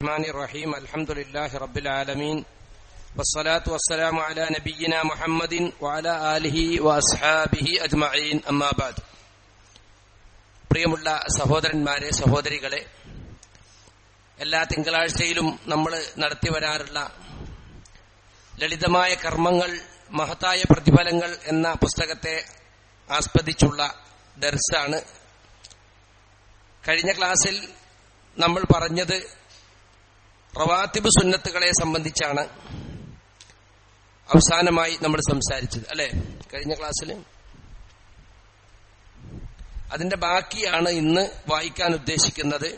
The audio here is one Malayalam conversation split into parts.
الرحمن الرحيم الحمد لله رب العالمين والصلاة والسلام على نبينا محمد وعلى آله وأصحابه أجمعين أما بعد പ്രിയമുള്ള സഹോദരന്മാരെ സഹോദരികളെ എല്ലാ തിങ്കളാഴ്ചയിലും നമ്മൾ നടത്തി വരാറുള്ള ലളിതമായ കർമ്മങ്ങൾ മഹത്തായ പ്രതിഫലങ്ങൾ എന്ന പുസ്തകത്തെ ആസ്പദിച്ചുള്ള ദർസാണ് കഴിഞ്ഞ ക്ലാസ്സിൽ നമ്മൾ പറഞ്ഞത് റവാത്തിബ് സുന്നത്തുകളെ സംബന്ധിച്ചാണ് അവസാനമായി നമ്മൾ സംസാരിച്ചത് അല്ലെ കഴിഞ്ഞ ക്ലാസ്സിൽ അതിന്റെ ബാക്കിയാണ് ഇന്ന് വായിക്കാൻ ഉദ്ദേശിക്കുന്നത്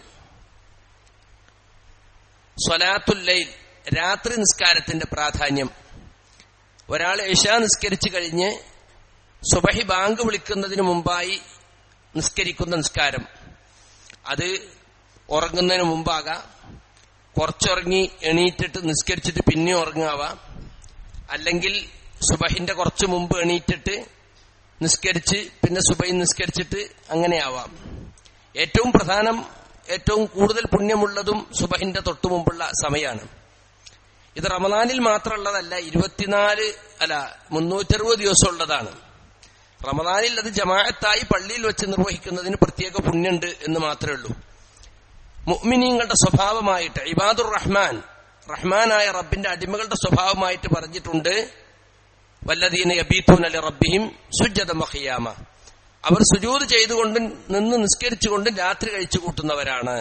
സ്വലാത്തുല്ലൈൽ രാത്രി നിസ്കാരത്തിന്റെ പ്രാധാന്യം ഒരാൾ ഏഷാ നിസ്കരിച്ചു കഴിഞ്ഞ് സുബഹി ബാങ്ക് വിളിക്കുന്നതിന് മുമ്പായി നിസ്കരിക്കുന്ന നിസ്കാരം അത് ഉറങ്ങുന്നതിന് മുമ്പാകാം കുറച്ചുറങ്ങി എണീറ്റിട്ട് നിസ്കരിച്ചിട്ട് പിന്നെ ഉറങ്ങാവാം അല്ലെങ്കിൽ സുബഹിന്റെ കുറച്ചു മുമ്പ് എണീറ്റിട്ട് നിസ്കരിച്ച് പിന്നെ സുബൈ നിസ്കരിച്ചിട്ട് അങ്ങനെയാവാം ഏറ്റവും പ്രധാനം ഏറ്റവും കൂടുതൽ പുണ്യമുള്ളതും സുബഹിന്റെ തൊട്ടു മുമ്പുള്ള സമയമാണ് ഇത് റമദാനിൽ മാത്രമുള്ളതല്ല ഇരുപത്തിനാല് അല്ല മുന്നൂറ്ററുപത് ദിവസം ഉള്ളതാണ് റമദാനിൽ അത് ജമാഅത്തായി പള്ളിയിൽ വെച്ച് നിർവഹിക്കുന്നതിന് പ്രത്യേക പുണ്യമുണ്ട് എന്ന് മാത്രമേ ഉള്ളൂ മുഅ്മിനീങ്ങളുടെ സ്വഭാവമായിട്ട് ഇബാദുർ റഹ്മാൻ റഹ്മാനായ റബ്ബിന്റെ അടിമകളുടെ സ്വഭാവമായിട്ട് പറഞ്ഞിട്ടുണ്ട് വല്ലദീന യബീത്തൂൻ അലി റബ്ബിഹിം സുജത മഹിയാമ അവർ സുജൂത് ചെയ്തുകൊണ്ട് നിന്ന് നിസ്കരിച്ചുകൊണ്ട് രാത്രി കഴിച്ചു കൂട്ടുന്നവരാണ്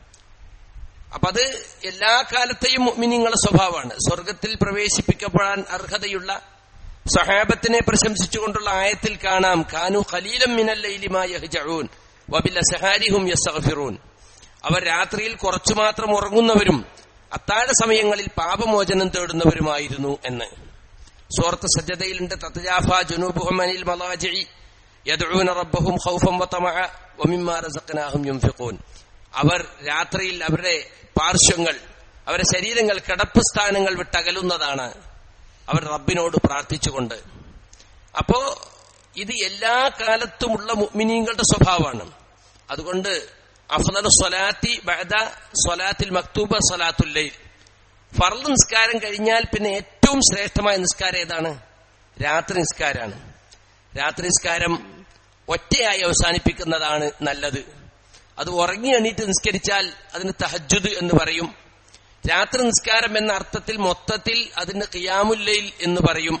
അപ്പൊ അത് എല്ലാ കാലത്തെയും മുഅ്മിനീങ്ങളുടെ സ്വഭാവമാണ് സ്വർഗത്തിൽ പ്രവേശിപ്പിക്കപ്പെടാൻ അർഹതയുള്ള സഹാബത്തിനെ പ്രശംസിച്ചുകൊണ്ടുള്ള ആയത്തിൽ കാണാം കാനു ഖലീലം മിനല്ലൈലിമായഹ്ജഊൻ വബിൽ അസഹാരിഹും യസ്തഗ്ഫിറൂൻ അവർ രാത്രിയിൽ കുറച്ചു മാത്രം ഉറങ്ങുന്നവരും അത്താഴ സമയങ്ങളിൽ പാപമോചനം തേടുന്നവരുമായിരുന്നു എന്ന് സൂറത്ത് സജ്ജതയിലുണ്ട് തത്തജാഫ ജുനൂബുഹും അനിൽ മലാജിഇ യദ്ഊന റബ്ബഹും ഖൗഫൻ വതമഅ വമിമ്മാ റസഖ്നാഹും യുൻഫിഖൂൻ അവർ രാത്രിയിൽ അവരുടെ പാർശ്വങ്ങൾ അവരുടെ ശരീരങ്ങൾ കിടപ്പ് സ്ഥാനങ്ങൾ വിട്ടകലുന്നതാണ് അവർ റബ്ബിനോട് പ്രാർത്ഥിച്ചുകൊണ്ട് അപ്പോ ഇത് എല്ലാ കാലത്തുമുള്ള മുഅ്മിനീങ്ങളുടെ സ്വഭാവമാണ് അതുകൊണ്ട് അഫ്ദൽ സ്വലാത്തി ബഅദ സ്വലാത്തിൽ മക്തൂബ സ്വലാത്തുല്ലൈൽ ഫർദ് നിസ്കാരം കഴിഞ്ഞാൽ പിന്നെ ഏറ്റവും ശ്രേഷ്ഠമായ നിസ്കാരം ഏതാണ് രാത്രി നിസ്കാരാണ് രാത്രി നിസ്കാരം ഒറ്റയായി അവസാനിപ്പിക്കുന്നതാണ് നല്ലത് അത് ഉറങ്ങി എണീറ്റ് നിസ്കരിച്ചാൽ അതിന് തഹജുദ് എന്ന് പറയും രാത്രി നിസ്കാരം എന്ന അർത്ഥത്തിൽ മൊത്തത്തിൽ അതിന് ഖിയാമുല്ലയിൽ എന്ന് പറയും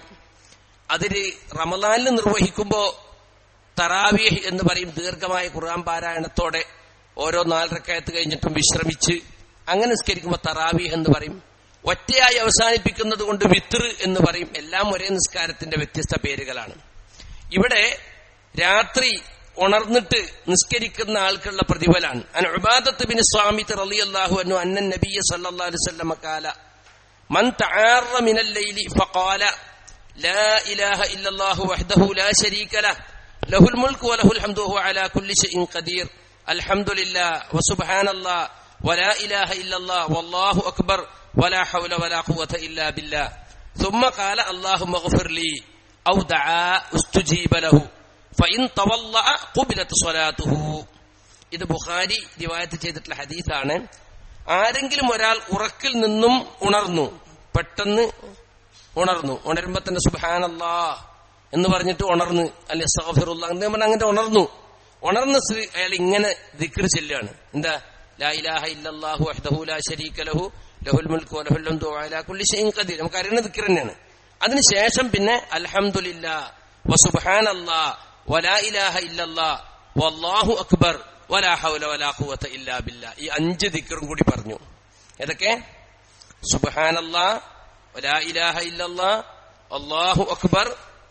അതിന് റമദാനിൽ നിർവഹിക്കുമ്പോ തറാവിയഹ് എന്ന് പറയും ദീർഘമായ ഖുർആൻ പാരായണത്തോടെ ഓരോ നാലരക്കയത്ത് കഴിഞ്ഞിട്ടും വിശ്രമിച്ച് അങ്ങനെ നിസ്കരിക്കുമ്പോൾ തറാവിഹ് എന്ന് പറയും ഒറ്റയായി അവസാനിപ്പിക്കുന്നത് കൊണ്ട് വിത്ർ എന്ന് പറയും എല്ലാം ഒരേ നിസ്കാരത്തിന്റെ വ്യത്യസ്ത പേരുകളാണ് ഇവിടെ രാത്രി ഉണർന്നിട്ട് നിസ്കരിക്കുന്ന ആൾക്കുള്ള പ്രതിഫലാണ് അൻ ഉബാദത്ത് ബിൻ സ്വാമിത്ത് റളിയല്ലാഹു അൻഹു അന്നൻ നബിയ സല്ലല്ലാഹു അലൈഹി വസല്ലം ഖാല മൻ തആറ മിനൽ ലൈലി ഫഖാല لا إله إلا الله وحده لا شريك له له الملك وله الحمد وهو على كل شيء قدير الحمد لله وسبحان الله ولا إله إلا الله والله أكبر ولا حول ولا قوة إلا بالله ثم قال اللهم اغفر لي أو دعا استجيب له فإن تولأ قبلت صلاته ഇത് ബുഖാരി റിവായത്ത് ചെയ്തിട്ടുള്ള ഹദീസാണ് ആരെങ്കിലും ഒരാൾ ഉറക്കിൽ നിന്നും ഉണർന്നു പെട്ടെന്ന് ഉണർന്നു ഉണരുമ്പോ തന്നെ സുബാനല്ലാ എന്ന് പറഞ്ഞിട്ട് ഉണർന്ന് അല്ലെ സഹഫിറുള്ള എന്ന് പറഞ്ഞ അങ്ങനെ ഉണർന്നു ഉണർന്ന സ്ത്രീ അയാൾ ഇങ്ങനെ ദിക്ർ ചെല്ലുകയാണ് എന്താ ലാ ഇലാഹ ഇല്ലല്ലാഹു വഹ്ദഹു ലാ ശരീക ലഹു ലഹുൽ മുൽക്കു വലഹുൽ ഹംദു വഅലാ കുല്ലി ഷൈഇൻ ഖദീർ നമുക്ക് അറിയുന്ന ദിക്ർ തന്നെയാണ് അതിനുശേഷം പിന്നെ അൽഹംദുലില്ലാ വസുബ്ഹാനല്ലാ വലാ ഇലാഹ ഇല്ലല്ലാ വല്ലാഹു അക്ബർ വലാ ഹൗല വലാ ഖുവത ഇല്ലാ ബില്ലാ ഈ അഞ്ച് ദിക്റും കൂടി പറഞ്ഞു ഏതൊക്കെ സുബ്ഹാനല്ലാ വലാ ഇലാഹ ഇല്ലല്ലാ അല്ലാഹു അക്ബർ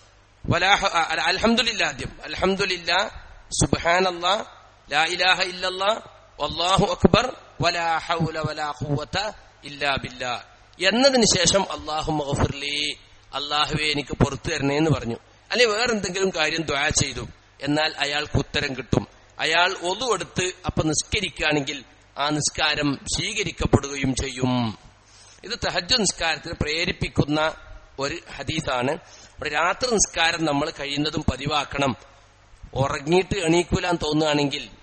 വലാ അൽഹംദുലില്ലാ ആദ്യം അൽഹംദുലില്ലാ സുബ്ഹാനല്ലാ ലാ ഇലാഹ ഇല്ലല്ലാ വല്ലാഹു അക്ബർ വലാ ഹൗല വലാ ഖുവത ഇല്ലാ ബില്ലാ എന്നതിന് ശേഷം അള്ളാഹു മഗ്ഫിർലി അള്ളാഹുവെ എനിക്ക് പുറത്തു തരണേ എന്ന് പറഞ്ഞു അല്ലെ വേറെന്തെങ്കിലും കാര്യം ദ്വാ ചെയ്തു എന്നാൽ അയാൾക്ക് ഉത്തരം കിട്ടും അയാൾ ഒതു എടുത്ത് അപ്പൊ നിസ്കരിക്കുകയാണെങ്കിൽ ആ നിസ്കാരം സ്വീകരിക്കപ്പെടുകയും ചെയ്യും ഇത് തഹജ് നിസ്കാരത്തിന് പ്രേരിപ്പിക്കുന്ന ഒരു ഹദീസാണ് ഇവിടെ രാത്രി നിസ്കാരം നമ്മൾ കഴിയുന്നതും പതിവാക്കണം ഉറങ്ങിയിട്ട് എണീക്കൂലാൻ തോന്നുകയാണെങ്കിൽ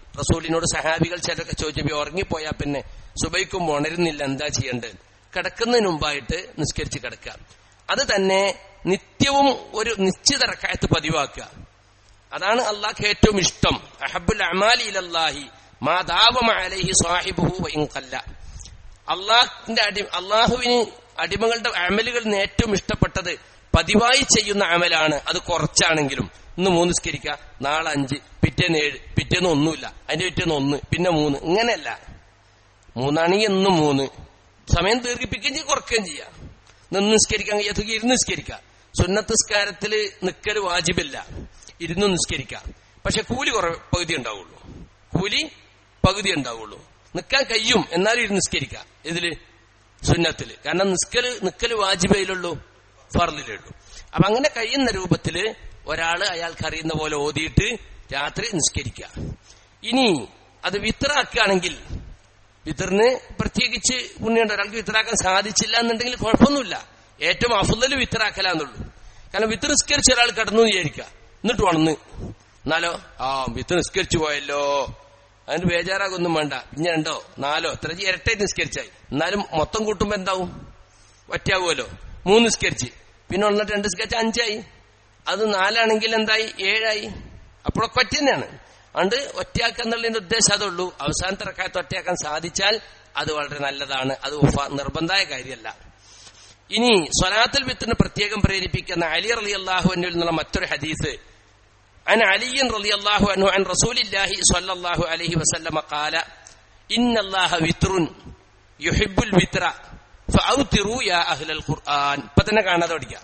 റസൂലിനോട് സഹാബികൾ ചിലരൊക്കെ ചോദിച്ചപ്പോ ഉറങ്ങിപ്പോയാ പിന്നെ സുബൈക്കും ഉണരുന്നില്ല എന്താ ചെയ്യേണ്ടത് കിടക്കുന്നതിന് മുമ്പായിട്ട് നിസ്കരിച്ച് കിടക്കുക അത് തന്നെ നിത്യവും ഒരു നിശ്ചിത റക്കായത്ത് പതിവാക്കുക അതാണ് അള്ളാഹ്ക്ക് ഏറ്റവും ഇഷ്ടം അഹബുൽ അമാലി ഇലല്ലാഹി മാതാവമലഹി സാഹിബുഹു വൈങ്കല്ല അള്ളാഹിന്റെ അടി അള്ളാഹുവിന് അടിമകളുടെ അമലുകളിൽ നിന്ന് ഏറ്റവും ഇഷ്ടപ്പെട്ടത് പതിവായി ചെയ്യുന്ന അമലാണ് അത് കുറച്ചാണെങ്കിലും ഇന്ന് മൂന്ന് സ്കരിക്കുക നാളെ അഞ്ച് പിറ്റേന്ന് ഏഴ് പിറ്റേന്ന് ഒന്നുമില്ല അതിന്റെ പിറ്റേന്ന് ഒന്ന് പിന്നെ മൂന്ന് ഇങ്ങനെയല്ല മൂന്നാണെങ്കിൽ എന്നും മൂന്ന് സമയം ദീർഘിപ്പിക്കുകയും ചെയ്യും കുറയ്ക്കുകയും ചെയ്യാം നിന്ന് നിസ്കരിക്കാൻ കഴിയാത്തക്ക് ഇരുന്ന് നിസ്കരിക്കാം സുന്നത്ത് നിസ്കാരത്തില് നിക്കല് വാജിബില്ല ഇരുന്ന് നിസ്കരിക്കാം പക്ഷെ കൂലി കുറെ പകുതി ഉണ്ടാവുള്ളൂ കൂലി പകുതി ഉണ്ടാവുള്ളൂ നിൽക്കാൻ കഴിയും എന്നാലും ഇരുന്ന് നിസ്കരിക്കാം ഇതില് സുന്നത്തില് കാരണം നിസ്കല് നിക്കല് വാജിബയിലുള്ളൂ ഫർദിലുള്ളൂ അപ്പൊ അങ്ങനെ കഴിയുന്ന രൂപത്തില് ഒരാള് അയാൾക്ക് അറിയുന്ന പോലെ ഓതിയിട്ട് രാത്രി നിസ്കരിക്കുക ഇനി അത് വിത്രാക്കുകയാണെങ്കിൽ വിത്തറിന് പ്രത്യേകിച്ച് പുണ്യുണ്ട് ഒരാൾക്ക് വിത്തറാക്കാൻ സാധിച്ചില്ല എന്നുണ്ടെങ്കിൽ കുഴപ്പമൊന്നുമില്ല ഏറ്റവും അഫുദല് വിത്തറാക്കലാന്നുള്ളൂ കാരണം വിത്ത് നിസ്കരിച്ച ഒരാൾ കടന്നു വിചാരിക്കുക എന്നിട്ട് വന്ന് എന്നാലോ ആ വിത്ത് നിസ്കരിച്ചു പോയല്ലോ അതിന് ബേജാറാകൊന്നും വേണ്ട പിന്നെ രണ്ടോ നാലോ എത്ര ഇരട്ടായിട്ട് നിസ്കരിച്ചായി എന്നാലും മൊത്തം കൂട്ടുമ്പോ എന്താവും ഒറ്റയാവുമല്ലോ മൂന്ന് നിസ്കരിച്ച് പിന്നെ ഒന്നിട്ട് രണ്ട് നിസ്കരിച്ച് അഞ്ചായി അത് നാലാണെങ്കിൽ എന്തായി ഏഴായി അപ്പോഴൊക്കെ ഒറ്റ തന്നെയാണ് അതുകൊണ്ട് ഒറ്റയാക്കുക എന്നുള്ളതിന്റെ ഉദ്ദേശം അതുള്ളൂ അവസാനത്തെ റക്കായത്ത് ഒറ്റയാക്കാൻ സാധിച്ചാൽ അത് വളരെ നല്ലതാണ് അത് നിർബന്ധമായ കാര്യമല്ല ഇനി സ്വലാത്തുൽ വിത്തിന് പ്രത്യേകം പ്രേരിപ്പിക്കുന്ന അലി റലി അള്ളാഹുവിനിൽ നിന്നുള്ള മറ്റൊരു ഹദീസ് عن علي رضي الله عنه عن رسول الله صلى الله عليه وسلم قال إن الله وتر يحب الوتر فأوتروا يا أهل القرآن പത്തന്നെ കാണാതെ പഠിക്കാം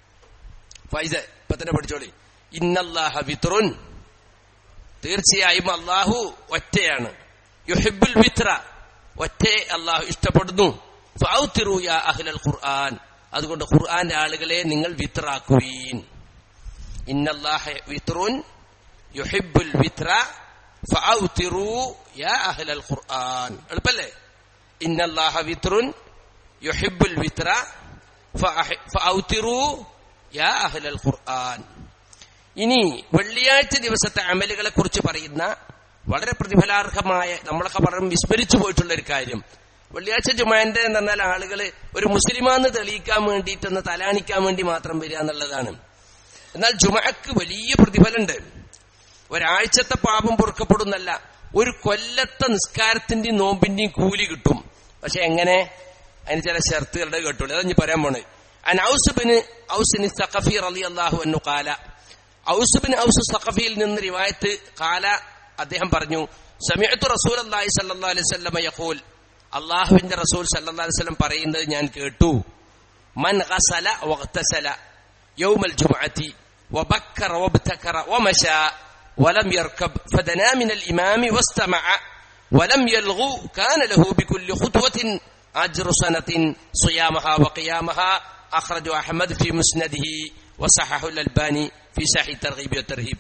ഫൈസ പത്തന്നെ പഠിച്ചോളി ഇന്നല്ലാഹ വിത്രുൻ തീർച്ചയായും അള്ളാഹു ഒറ്റയാണ് യുഹിബുൽ വിത്ര ഒറ്റയെ അള്ളാഹു ഇഷ്ടപ്പെടുന്നു ഫൗത്തിറു യാ അഹ്ലൽ ഖുർആൻ അതുകൊണ്ട് ഖുർആന്റെ ആളുകളെ നിങ്ങൾ വിത്രാക്കുവീൻ ഇന്നല്ലാഹ വിത്രുൻ യുഹിബുൽ വിത്ര ഫൗത്തിറു യാ അഹ്ലൽ ഖുർആൻ എളുപ്പല്ലേ ഇന്നല്ലാഹ വിത്രുൻ യുഹിബുൽ വിത്ര ഫൗത്തിറു യാ അഹ്ലൽ ഖുർആൻ ഇനി വെള്ളിയാഴ്ച ദിവസത്തെ അമലുകളെ കുറിച്ച് പറയുന്ന വളരെ പ്രതിഫലാർഹമായ നമ്മളൊക്കെ പറഞ്ഞു വിസ്മരിച്ചു പോയിട്ടുള്ള ഒരു കാര്യം വെള്ളിയാഴ്ച ജുമാന്റെ എന്ന് പറഞ്ഞാൽ ആളുകൾ ഒരു മുസ്ലിമാന്ന് തെളിയിക്കാൻ വേണ്ടിയിട്ടൊന്ന് തലാണിക്കാൻ വേണ്ടി മാത്രം വരിക എന്നുള്ളതാണ് എന്നാൽ ജുമക്ക് വലിയ പ്രതിഫലമുണ്ട് ഒരാഴ്ചത്തെ പാപം പൊറുക്കപ്പെടുന്നല്ല ഒരു കൊല്ലത്തെ നിസ്കാരത്തിന്റെയും നോമ്പിന്റെയും കൂലി കിട്ടും പക്ഷെ എങ്ങനെ അതിന് ചില ഷർത്തുകളുടെ കേട്ടുള്ളൂ അതാ ഞാൻ പറയാൻ പോണേ അൻ ഔസുബിന് ഔസിന് സഖഫി റലി അള്ളാഹു എന്നു കാല ഔസുബിൻ ഔസു സഖഫിയിൽ നിന്ന് റിവായത്ത് കാല അദ്ദേഹം പറഞ്ഞു സമയത്തു റസൂൽ അള്ളാഹി സല്ലാ അലൈഹി സ്വല്ലമ യഖൂൽ അള്ളാഹുവിന്റെ റസൂൽ സല്ലാ അലൈഹി സ്വലം പറയുന്നത് ഞാൻ കേട്ടു മൻ ഗസല വഗ്തസല യൗമൽ ജുമുഅത്തി وبكر وابتكر ومشى ولم يركب فدنا من الإمام واستمع ولم يلغو كان له بكل خطوة أجر سنة صيامها وقيامها أخرج أحمد في مسنده وصححه الألباني في صحيح الترغيب والترهيب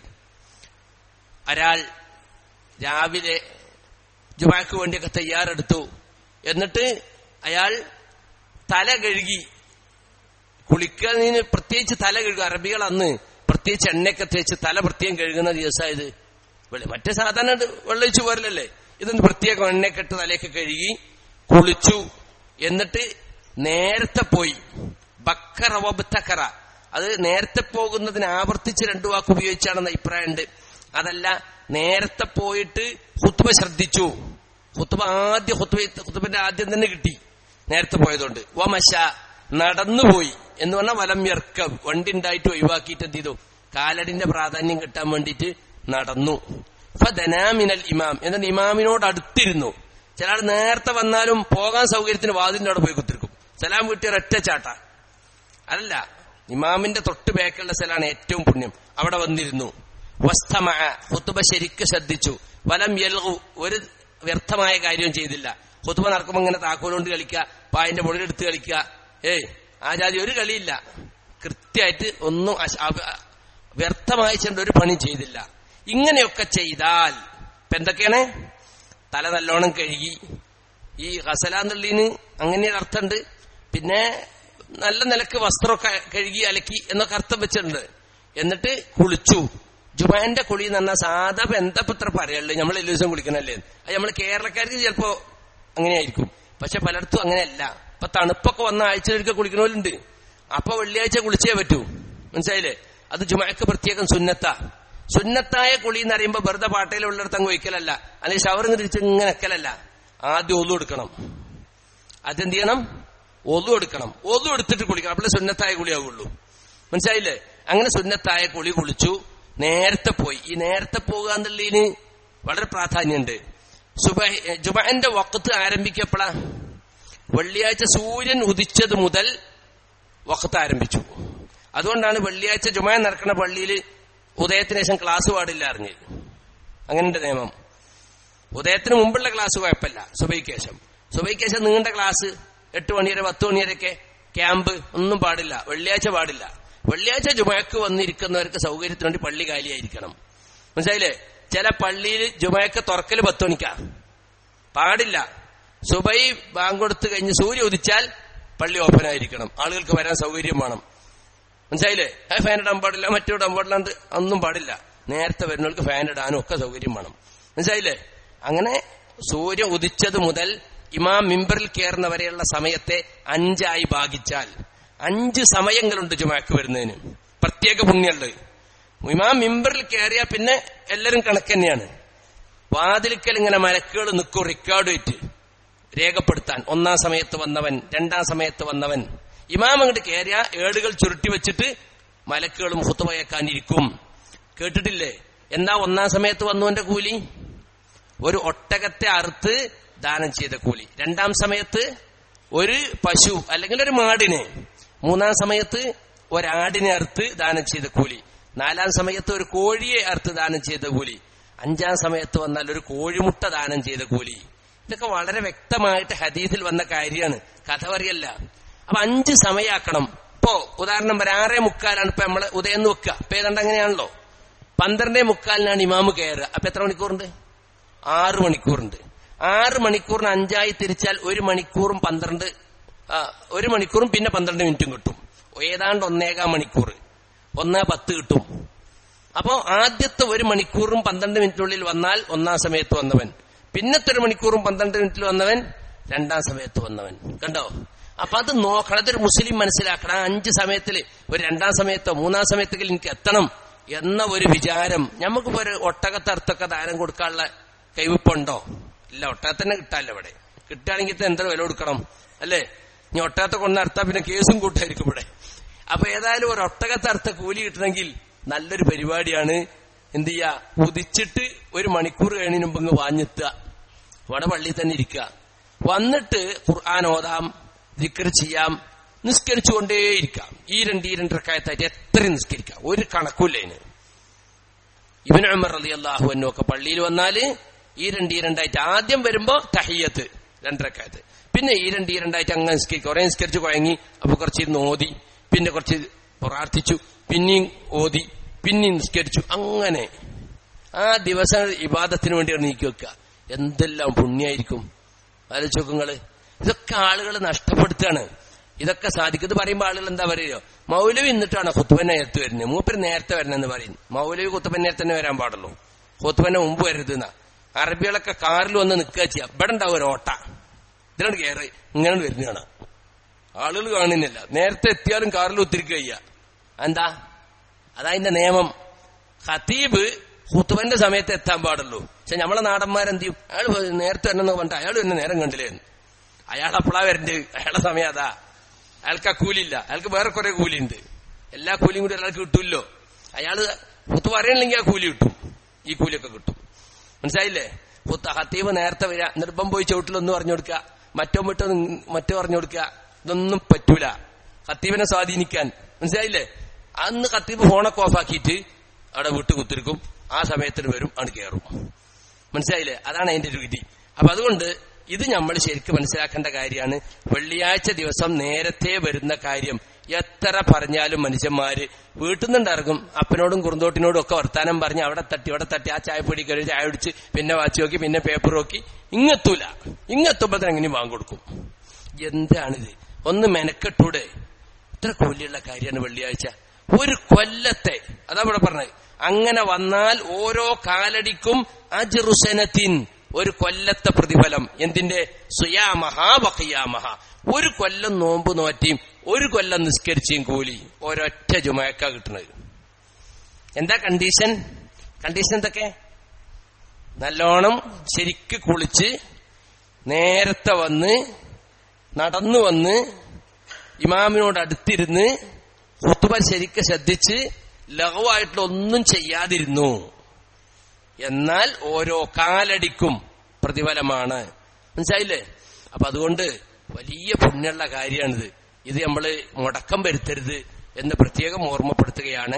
ഒരാൾ രാവിലെ ജുമാക്ക് വേണ്ടിയൊക്കെ തയ്യാറെടുത്തു എന്നിട്ട് അയാൾ തല കഴുകി കുളിക്കുന്നതിന് പ്രത്യേകിച്ച് തല കഴുകുക അറബികൾ അന്ന് പ്രത്യേകിച്ച് എണ്ണയൊക്കെ തേച്ച് തല പ്രത്യേകം കഴുകുന്ന ദിവസമായത് മറ്റേ സാധാരണ വെള്ളൊഴിച്ച് പോരലല്ലേ ഇതൊന്ന് പ്രത്യേകം എണ്ണയൊക്കെ ഇട്ട് തലയൊക്കെ കഴുകി കുളിച്ചു എന്നിട്ട് നേരത്തെ പോയി ബക്കറ വബ്തക്കറ അത് നേരത്തെ പോകുന്നതിന് ആവർത്തിച്ച് രണ്ടു വാക്ക് ഉപയോഗിച്ചാണെന്ന അഭിപ്രായമുണ്ട് അതല്ല നേരത്തെ പോയിട്ട് ഹുത്തുബ ശ്രദ്ധിച്ചു ഹുത്തുബ ആദ്യ ഹുത്തുബ ഹുത്തുബന്റെ ആദ്യം തന്നെ കിട്ടി നേരത്തെ പോയതുകൊണ്ട് വമശ നടന്നുപോയി എന്ന് പറഞ്ഞാൽ വലം ഇറക്ക വണ്ടി ഉണ്ടായിട്ട് ഒഴിവാക്കിയിട്ട് എന്ത് ചെയ്തു കാലടിന്റെ പ്രാധാന്യം കിട്ടാൻ വേണ്ടിയിട്ട് നടന്നു ഫദനാമിനൽ ഇമാം എന്നിട്ട് ഇമാമിനോട് അടുത്തിരുന്നു ചില ആൾ നേരത്തെ വന്നാലും പോകാൻ സൗകര്യത്തിന് വാതിലിന്റെ അവിടെ പോയി കുത്തിരിക്കും സലാം വീട്ടിയ ഒരൊറ്റ ചാട്ട അല്ല ഇമാമിന്റെ തൊട്ട് ബേക്കുള്ള സ്ഥലമാണ് ഏറ്റവും പുണ്യം അവിടെ വന്നിരുന്നു വസ്തമ ഹുത്തുബ ശരിക്ക് ശ്രദ്ധിച്ചു വലം യൽഹു ഒരു വ്യർത്ഥമായ കാര്യവും ചെയ്തില്ല ഹുത്തുബ നടക്കുമ്പോൾ ഇങ്ങനെ താക്കോലുകൊണ്ട് കളിക്കുക പായന്റെ മുകളിലെടുത്ത് കളിക്കുക ഏയ് ആ ജാതി ഒരു കളിയില്ല കൃത്യമായിട്ട് ഒന്നും വ്യർത്ഥമായി ചെണ്ട ഒരു പണി ചെയ്തില്ല ഇങ്ങനെയൊക്കെ ചെയ്താൽ ഇപ്പൊ എന്തൊക്കെയാണ് തല നല്ലോണം കഴുകി ഈ ഹസലാന്നുള്ളീന് അങ്ങനെ അർത്ഥമുണ്ട് പിന്നെ നല്ല നിലക്ക് വസ്ത്രമൊക്കെ കഴുകി അലക്കി എന്നൊക്കെ അർത്ഥം വെച്ചിട്ടുണ്ട് എന്നിട്ട് കുളിച്ചു ജുമാന്റെ കുളി എന്ന് പറഞ്ഞാൽ സാധാ ബന്ധപത്ര പറയുള്ളൂ നമ്മൾ എല്ലാ ദിവസം കുളിക്കണല്ലേ അത് നമ്മൾ കേരളക്കാർക്ക് ചിലപ്പോ അങ്ങനെയായിരിക്കും പക്ഷെ പലയിടത്തും അങ്ങനെയല്ല ഇപ്പൊ തണുപ്പൊക്കെ വന്ന ആഴ്ചയിലൊക്കെ കുളിക്കണവരുണ്ട് അപ്പൊ വെള്ളിയാഴ്ച കുളിച്ചേ പറ്റൂ മനസ്സിലായില്ലേ അത് ജുമാക്ക് പ്രത്യേകം സുന്നത്ത സുന്നത്തായ കുളി എന്ന് പറയുമ്പോ വെറുതെ പാട്ടയിലുള്ളിടത്ത് അങ്ങ് ഒഴിക്കലല്ല അല്ലെങ്കിൽ ഷവർ തിരിച്ച് ഇങ്ങനെ വെക്കലല്ല ആദ്യം ഒതു എടുക്കണം അതെന്ത് ചെയ്യണം ഒതു എടുക്കണം ഒതു എടുത്തിട്ട് കുളിക്കണം അപ്പോൾ സുന്നത്തായ കുളിയാവുള്ളൂ മനസ്സിലായില്ലേ അങ്ങനെ സുന്നത്തായ കുളി കുളിച്ചു നേരത്തെ പോയി ഈ നേരത്തെ പോകുക എന്നുള്ളതിന് വളരെ പ്രാധാന്യമുണ്ട് സുബഹി ജുബന്റെ വക്കത്ത് ആരംഭിക്കപ്പെടാ വെള്ളിയാഴ്ച സൂര്യൻ ഉദിച്ചത് മുതൽ വക്കത്ത് ആരംഭിച്ചു അതുകൊണ്ടാണ് വെള്ളിയാഴ്ച ജുമ നടക്കുന്ന പള്ളിയിൽ ഉദയത്തിന് ശേഷം ക്ലാസ് പാടില്ല അറിഞ്ഞ് അങ്ങനെയുണ്ട് നിയമം ഉദയത്തിന് മുമ്പുള്ള ക്ലാസ് കുഴപ്പമില്ല സുബൈക്ക് ശേഷം സുബൈക്ക് ശേഷം നീണ്ട ക്ലാസ് എട്ട് മണി വരെ പത്ത് മണി വരെയൊക്കെ ക്യാമ്പ് ഒന്നും പാടില്ല വെള്ളിയാഴ്ച പാടില്ല വെള്ളിയാഴ്ച ജുമയക്ക് വന്നിരിക്കുന്നവർക്ക് സൗകര്യത്തിന് വേണ്ടി പള്ളി കാലിയായിരിക്കണം മനസ്സിലായില്ലേ ചില പള്ളിയിൽ ജുമയക്ക് തുറക്കല് പത്ത് മണിക്കാ പാടില്ല സുബൈ ബാങ്ക് കൊടുത്തു കഴിഞ്ഞ് സൂര്യ ഉദിച്ചാൽ പള്ളി ഓപ്പൺ ആയിരിക്കണം ആളുകൾക്ക് വരാൻ സൗകര്യം വേണം മനസ്സിലായില്ലേ ആ ഫാൻ ഇടാൻ പാടില്ല മറ്റു ഇടാൻ പാടില്ലാണ്ട് ഒന്നും പാടില്ല നേരത്തെ വരുന്നവർക്ക് ഫാൻ ഇടാനും ഒക്കെ സൗകര്യം വേണം മനസ്സിലായില്ലേ അങ്ങനെ സൂര്യൻ ഉദിച്ചത് മുതൽ ഇമാം മിമ്പറിൽ കയറുന്ന വരെയുള്ള സമയത്തെ അഞ്ചായി ഭാഗിച്ചാൽ അഞ്ച് സമയങ്ങളുണ്ട് ജുമാക്ക് വരുന്നതിന് പ്രത്യേക പുണ്യമുള്ളത് ഇമാം മിമ്പറിൽ കയറിയാൽ പിന്നെ എല്ലാരും കണക്ക് തന്നെയാണ് വാതിലിക്കൽ ഇങ്ങനെ മലക്കുകൾ നിൽക്കും റെക്കോർഡ് വെറ്റ് രേഖപ്പെടുത്താൻ ഒന്നാം സമയത്ത് വന്നവൻ രണ്ടാം സമയത്ത് വന്നവൻ ഇമാം അങ്ങോട്ട് കയറിയ ഏടുകൾ ചുരുട്ടി വെച്ചിട്ട് മലക്കുകളും ഹുത്തുവയക്കാനിരിക്കും കേട്ടിട്ടില്ലേ എന്താ ഒന്നാം സമയത്ത് വന്നവന്റെ കൂലി ഒരു ഒട്ടകത്തെ അറുത്ത് ദാനം ചെയ്ത കൂലി രണ്ടാം സമയത്ത് ഒരു പശു അല്ലെങ്കിൽ ഒരു മാടിനെ മൂന്നാം സമയത്ത് ഒരാടിനെ അറുത്ത് ദാനം ചെയ്ത കൂലി നാലാം സമയത്ത് ഒരു കോഴിയെ അറുത്ത് ദാനം ചെയ്ത കൂലി അഞ്ചാം സമയത്ത് വന്നാൽ ഒരു കോഴിമുട്ട ദാനം ചെയ്ത കൂലി ഇതൊക്കെ വളരെ വ്യക്തമായിട്ട് ഹദീസിൽ വന്ന കാര്യമാണ് കഥ പറയല്ല അപ്പൊ അഞ്ച് സമയാക്കണം ഇപ്പോ ഉദാഹരണം പറയാം ആറേ മുക്കാലാണ് ഇപ്പൊ നമ്മള് ഉദയം വെക്കുക ഇപ്പൊ ഏതാണ്ട് അങ്ങനെയാണല്ലോ പന്ത്രണ്ടേ മുക്കാലിനാണ് ഇമാമ് കയറുക അപ്പൊ എത്ര മണിക്കൂറുണ്ട് ആറ് മണിക്കൂറുണ്ട് ആറ് മണിക്കൂറിന് അഞ്ചായി തിരിച്ചാൽ ഒരു മണിക്കൂറും പന്ത്രണ്ട് ആ, ഒരു മണിക്കൂറും പിന്നെ പന്ത്രണ്ട് മിനിറ്റും കിട്ടും ഏതാണ്ട് ഒന്നേകാം മണിക്കൂർ ഒന്നേ പത്ത് കിട്ടും അപ്പോ ആദ്യത്തെ ഒരു മണിക്കൂറും പന്ത്രണ്ട് മിനിറ്റിനുള്ളിൽ വന്നാൽ ഒന്നാം സമയത്ത് വന്നവൻ പിന്നത്തെ ഒരു മണിക്കൂറും പന്ത്രണ്ട് മിനിറ്റിൽ വന്നവൻ രണ്ടാം സമയത്ത് വന്നവൻ കണ്ടോ അപ്പൊ അത് നോക്കണം അതൊരു മുസ്ലിം മനസ്സിലാക്കണം ആ അഞ്ച് സമയത്തിൽ ഒരു രണ്ടാം സമയത്തോ മൂന്നാം സമയത്തെങ്കിൽ എനിക്ക് എത്തണം എന്ന ഒരു വിചാരം നമുക്കിപ്പോ ഒരു ഒട്ടകത്തർത്തൊക്കെ ദാനം കൊടുക്കാനുള്ള കൈവിപ്പുണ്ടോ ഇല്ല ഒട്ടകത്തന്നെ കിട്ടാല്ലോ ഇവിടെ കിട്ടുകയാണെങ്കിൽ ഇത് എന്താ വില കൊടുക്കണം അല്ലേ ഇനി ഒട്ടകത്തെ കൊണ്ട് നടത്താൻ പിന്നെ കേസും കൂട്ടായിരിക്കും ഇവിടെ അപ്പൊ ഏതായാലും ഒരു ഒട്ടകത്തർത്ത കൂലി കിട്ടണമെങ്കിൽ നല്ലൊരു പരിപാടിയാണ് എന്ത് ചെയ്യാ ഉദിച്ചിട്ട് ഒരു മണിക്കൂർ കഴിഞ്ഞതിന് മുമ്പ് ഇങ്ങ് വാഞ്ഞെത്തുക ഇവിടെ പള്ളിയിൽ തന്നെ ഇരിക്കുക വന്നിട്ട് ഖുർആൻ ഓതാം ദിക്കർ ചെയ്യാം നിസ്കരിച്ചുകൊണ്ടേയിരിക്കാം ഈ രണ്ട് ഈ രണ്ടരക്കായത്തായിട്ട് എത്ര നിസ്കരിക്കാം ഒരു കണക്കൂല്ല അതിന് ഇവൻ ഉമർ അലി അള്ളാഹു ഒക്കെ പള്ളിയിൽ വന്നാല് ഈ രണ്ട് ഈ രണ്ടായിട്ട് ആദ്യം വരുമ്പോ തഹിയത്ത് രണ്ടരക്കായത്ത് പിന്നെ ഈ രണ്ട് ഈ രണ്ടായിട്ട് അങ്ങ് നിസ്കരിക്കും കുറെ നിസ്കരിച്ച് കുഴങ്ങി അപ്പൊ കുറച്ചിരുന്ന് ഓതി പിന്നെ കുറച്ച് പ്രാർത്ഥിച്ചു പിന്നെയും ഓതി പിന്നെയും നിസ്കരിച്ചു അങ്ങനെ ആ ദിവസം ഇബാദത്തിന് വേണ്ടിയാണ് നീക്കി വെക്കുക എന്തെല്ലാം പുണ്യായിരിക്കും ആലോചിച്ച് നോക്കുങ്ങള് ഇതൊക്കെ ആളുകൾ നഷ്ടപ്പെടുത്തുകയാണ് ഇതൊക്കെ സാധിക്കും ഇത് പറയുമ്പോൾ ആളുകൾ എന്താ പറയുക മൗലവി എന്നിട്ടാണ് കുത്തുബൻ നേരത്ത് വരുന്നത് മൂപ്പര് നേരത്തെ വരണമെന്ന് പറയും മൗലവി കുത്തുബൻ നേരത്തെ തന്നെ വരാൻ പാടുള്ളൂ കുത്തുബന്റെ മുമ്പ് വരരുത് എന്നാ അറബികളൊക്കെ കാറിൽ വന്ന് നിൽക്കുക ചെയ്യാം ഇവിടെ ഉണ്ടാവും ഒരു ഓട്ട ഇതിനാണ് കയറി ഇങ്ങനെ വരുന്നതാണ് ആളുകൾ കാണുന്നില്ല നേരത്തെ എത്തിയാലും കാറിൽ ഒത്തിരിക്കുക ചെയ്യുക എന്താ അതതിന്റെ നിയമം ഖത്തീബ് ഹുത്തുബന്റെ സമയത്ത് എത്താൻ പാടുള്ളൂ പക്ഷെ നമ്മളെ നാടന്മാരെന്ത് ചെയ്യും അയാൾ നേരത്തെ വരണമെന്ന് പറഞ്ഞിട്ട് അയാൾ എന്നെ നേരം കണ്ടില്ലേ അയാൾ അപ്പളാ വരണ്ട് അയാളെ സമയം അതാ അയാൾക്ക് ആ കൂലിയില്ല അയാൾക്ക് വേറെ കുറെ കൂലിയുണ്ട് എല്ലാ കൂലിയും കൂടി അയാൾക്ക് കിട്ടുമല്ലോ അയാള് ഹുത്ത് പറയണില്ലെങ്കിൽ ആ കൂലി കിട്ടും ഈ കൂലിയൊക്കെ കിട്ടും മനസ്സിലായില്ലേ ഹുത്ത് ഹത്തീബ് നേരത്തെ വരിക നിർഭം പോയി ചവിട്ടിലൊന്ന് പറഞ്ഞു കൊടുക്കുക മറ്റോ മറ്റോ മറ്റോ പറഞ്ഞു കൊടുക്കുക ഇതൊന്നും പറ്റൂല ഖത്തീബിനെ സ്വാധീനിക്കാൻ മനസ്സിലായില്ലേ അന്ന് ഖത്തീബ് ഫോണൊക്കെ ഓഫാക്കിയിട്ട് അവിടെ വിട്ട് കുത്തിരിക്കും ആ സമയത്തിന് വരും ആണ് കയറും മനസ്സിലായില്ലേ അതാണ് അതിന്റെ ഒരു വിധി അപ്പൊ അതുകൊണ്ട് ഇത് നമ്മൾ ശരിക്കും മനസ്സിലാക്കേണ്ട കാര്യമാണ് വെള്ളിയാഴ്ച ദിവസം നേരത്തെ വരുന്ന കാര്യം എത്ര പറഞ്ഞാലും മനുഷ്യന്മാര് വീട്ടിൽ നിന്നിറങ്ങും അപ്പനോടും കുറുന്തോട്ടിനോടും ഒക്കെ വർത്താനം പറഞ്ഞ് അവിടെ തട്ടി അവിടെ തട്ടി ആ ചായപ്പൊടി കയറി ചായ പിടിച്ച് പിന്നെ വാച്ച് നോക്കി പിന്നെ പേപ്പർ നോക്കി ഇങ്ങെത്തൂല ഇങ്ങെത്തുമ്പോൾ എങ്ങനെയും വാങ്ങിക്കൊടുക്കും എന്താണിത് ഒന്ന് മെനക്കെട്ടൂടെ ഇത്ര കൂലിയുള്ള കാര്യമാണ് വെള്ളിയാഴ്ച ഒരു കൊല്ലത്തെ അതാ ഇവിടെ പറഞ്ഞത് അങ്ങനെ വന്നാൽ ഓരോ കാലടിക്കും അജറുസനത്തിൻ ഒരു കൊല്ലത്തെ പ്രതിഫലം എന്തിന്റെ സുയാമഹ വഖിയാമഹ ഒരു കൊല്ലം നോമ്പ് നോറ്റിയും ഒരു കൊല്ലം നിസ്കരിച്ചും കൂലി ഒരൊറ്റ ജുമയക്ക കിട്ടുന്നത് എന്താ കണ്ടീഷൻ കണ്ടീഷൻ എന്തൊക്കെ നല്ലോണം ശരിക്ക് കുളിച്ച് നേരത്തെ വന്ന് നടന്നു വന്ന് ഇമാമിനോട് അടുത്തിരുന്ന് കുത്തുബ ശരിക്ക് ശ്രദ്ധിച്ച് ലഘുവായിട്ടുള്ള ഒന്നും ചെയ്യാതിരുന്നു എന്നാൽ ഓരോ കാലടിക്കും പ്രതിഫലമാണ് മനസ്സിലായില്ലേ അപ്പൊ അതുകൊണ്ട് വലിയ പുണ്യമുള്ള കാര്യമാണിത് ഇത് നമ്മൾ മുടക്കം വരുത്തരുത് എന്ന് പ്രത്യേകം ഓർമ്മപ്പെടുത്തുകയാണ്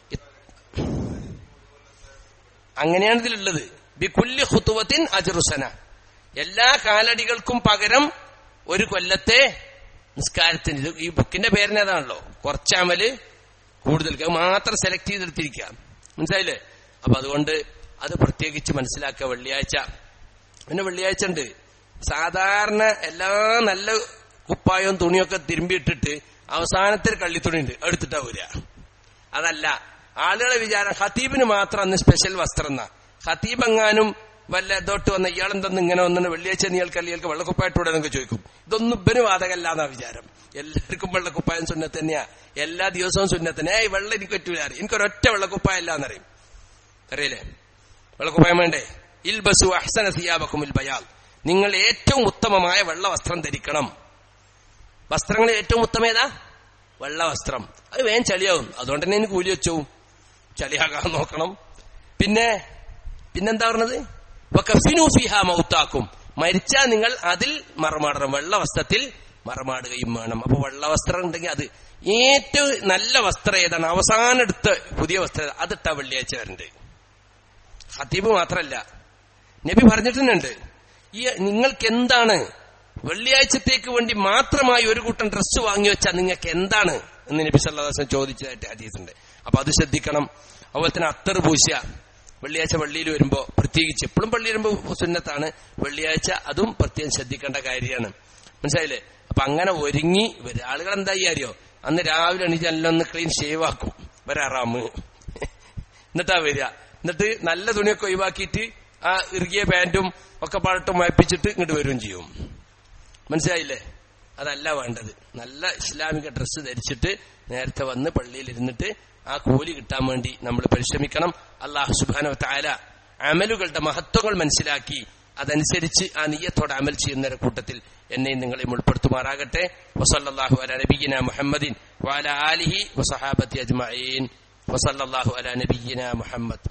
അങ്ങനെയാണ് ഇതിലുള്ളത് ബിക്കുല്യ ഹുത്തുവത്തിൻ അജറുസന എല്ലാ കാലടികൾക്കും പകരം ഒരു കൊല്ലത്തെ നിസ്കാരത്തിന് ഇത് ഈ ബുക്കിന്റെ പേരിനേതാണല്ലോ കുറച്ചമല് കൂടുതൽ അത് മാത്രം സെലക്ട് ചെയ്തെടുത്തിരിക്കുക മനസ്സിലായില്ലേ അപ്പൊ അതുകൊണ്ട് അത് പ്രത്യേകിച്ച് മനസ്സിലാക്കുക വെള്ളിയാഴ്ച പിന്നെ വെള്ളിയാഴ്ച ഉണ്ട് സാധാരണ എല്ലാ നല്ല കുപ്പായവും തുണിയൊക്കെ തിരുമ്പിയിട്ടിട്ട് അവസാനത്തിൽ കള്ളിത്തുണി ഉണ്ട് എടുത്തിട്ടാ വരിക അതല്ല ആളുകളെ വിചാരം ഖത്തീബിന് മാത്രം അന്ന് സ്പെഷ്യൽ വസ്ത്രം എന്നാ ഖത്തീബ് എങ്ങാനും വല്ല ഇതോട്ട് വന്ന ഇയാളെന്തെന്ന് ഇങ്ങനെ വന്നു വെള്ളിയാഴ്ച നീൾക്ക് അല്ലെങ്കിൽ വെള്ളക്കുപ്പായിട്ടൂടെ എന്നൊക്കെ ചോദിക്കും ഇതൊന്നും ഇബന് വാതകല്ല എന്നാ വിചാരം എല്ലാവർക്കും വെള്ളക്കുപ്പായം സുന്നത്ത് തന്നെയാ എല്ലാ ദിവസവും സുന്നത്തന്നെ ഏയ് വെള്ളം എനിക്ക് പറ്റൂല അറിയാം എനിക്കൊരൊറ്റ വെള്ളക്കുപ്പായം അല്ല എന്നറിയും അറിയില്ലേ വെള്ളക്കുപ്പായം വേണ്ടേ ഇൽ ബസു അഹ്സന സിയാബക്കും ഇൽ ബയാൽ നിങ്ങൾ ഏറ്റവും ഉത്തമമായ വെള്ള വസ്ത്രം ധരിക്കണം വസ്ത്രങ്ങൾ ഏറ്റവും ഉത്തമേതാ വെള്ള വസ്ത്രം അത് വേഗം ചളിയാവും അതുകൊണ്ട് തന്നെ എനിക്ക് കൂലി വെച്ചവും ചളിയാകാൻ നോക്കണം പിന്നെ പിന്നെന്താ പറഞ്ഞത് ഫിഹ മൗത്താക്കും മരിച്ചാൽ നിങ്ങൾ അതിൽ മറമാടണം വെള്ള വസ്ത്രത്തിൽ മറമാടുകയും വേണം അപ്പൊ വെള്ള വസ്ത്രം ഉണ്ടെങ്കിൽ അത് ഏറ്റവും നല്ല വസ്ത്രം ഏതാണ് അവസാനം എടുത്ത പുതിയ വസ്ത്രം അതിട്ട വെള്ളിയാഴ്ച വരണ്ട് ഹത്തീബ് മാത്രല്ല നബി പറഞ്ഞിട്ടുണ്ട് ഈ നിങ്ങൾക്ക് എന്താണ് വെള്ളിയാഴ്ചത്തേക്ക് വേണ്ടി മാത്രമായി ഒരു കൂട്ടം ഡ്രസ്സ് വാങ്ങി വെച്ചാൽ നിങ്ങൾക്ക് എന്താണ് എന്ന് നബി സല്ലാസം ചോദിച്ചതായിട്ട് ഹദീസുണ്ട് അപ്പൊ അത് ശ്രദ്ധിക്കണം അതുപോലെ തന്നെ അത്തർ പൂശ വെള്ളിയാഴ്ച പള്ളിയിൽ വരുമ്പോ പ്രത്യേകിച്ച് എപ്പോഴും പള്ളിയിൽ വരുമ്പോ സുന്നത്താണ് വെള്ളിയാഴ്ച അതും പ്രത്യേകം ശ്രദ്ധിക്കേണ്ട കാര്യമാണ് മനസ്സിലായില്ലേ അപ്പൊ അങ്ങനെ ഒരുങ്ങി ആളുകൾ എന്താ അറിയോ അന്ന് രാവിലെ എണീച്ച് എല്ലാം ഒന്ന് ക്ലീൻ ഷേവ് ആക്കും വരാറാമ് എന്നിട്ടാ വരിക എന്നിട്ട് നല്ല തുണിയൊക്കെ ഒഴിവാക്കിയിട്ട് ആ ഇറുകിയ പാന്റും ഒക്കെ പാടട്ടും മയപ്പിച്ചിട്ട് ഇങ്ങോട്ട് വരികയും ചെയ്യും മനസ്സിലായില്ലേ അതല്ല വേണ്ടത് നല്ല ഇസ്ലാമിക ഡ്രസ്സ് ധരിച്ചിട്ട് നേരത്തെ വന്ന് പള്ളിയിൽ ഇരുന്നിട്ട് ആ കൂലി കിട്ടാൻ വേണ്ടി നമ്മൾ പരിശ്രമിക്കണം അള്ളാഹു സുബാനോ താര അമലുകളുടെ മഹത്വങ്ങൾ മനസ്സിലാക്കി അതനുസരിച്ച് ആ നീയത്തോടെ അമൽ ചെയ്യുന്ന കൂട്ടത്തിൽ എന്നെയും നിങ്ങളെയും ഉൾപ്പെടുത്തുമാറാകട്ടെ വസല്ലാഹു അല നബീന മുഹമ്മദിൻ വാല ആലിഹി വസഹാബത്തി അജ്മീൻ വസല്ലാഹു അല നബീന മുഹമ്മദ്